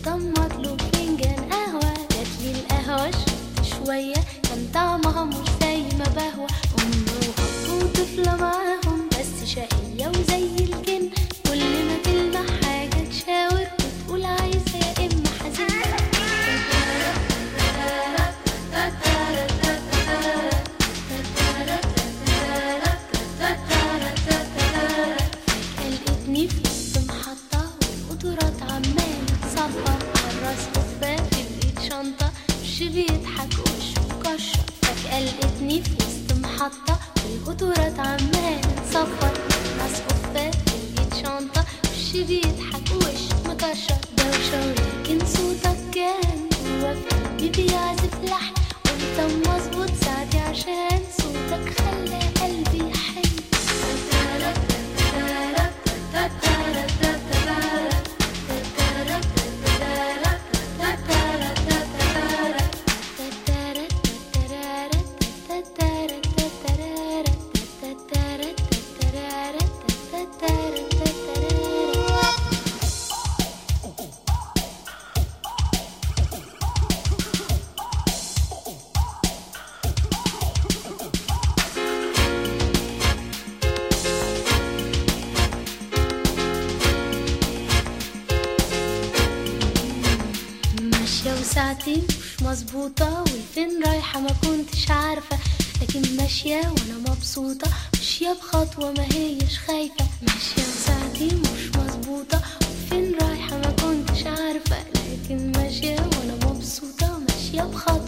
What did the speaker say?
طب اطلب فنجان قهوة جاتلي القهوة شربت شوية كان طعمها مش زي ما بهوى أم وأب وطفلة معاهم بس شقية وزي الجن كل ما تلمح حاجة تشاور وتقول عايزة يا إما لقيتني في وسط محطة والقطورات عمالة تصفر عالراس خفاف في الإيد شنطة وش بيضحك وشه مكشر فجأة لقيتني في وسط محطة والقطورات عمالة تصفر راس خفاف في الإيد شنطة وش بيضحك وشه مكشر دوشة ولكن صوتك كان جوا في قلبي بيعزف لحن وانت مظبوط ساعتي عشان صوتك خلى قلبي يحن ماشية وساعتي مش مظبوطة والفين رايحة ما كنتش عارفة لكن ماشية وانا مبسوطة ماشية بخطوة ما هيش خايفة ماشية وساعتي مش مظبوطة والفين رايحة ما كنتش عارفة لكن ماشية وانا مبسوطة ماشية بخطوة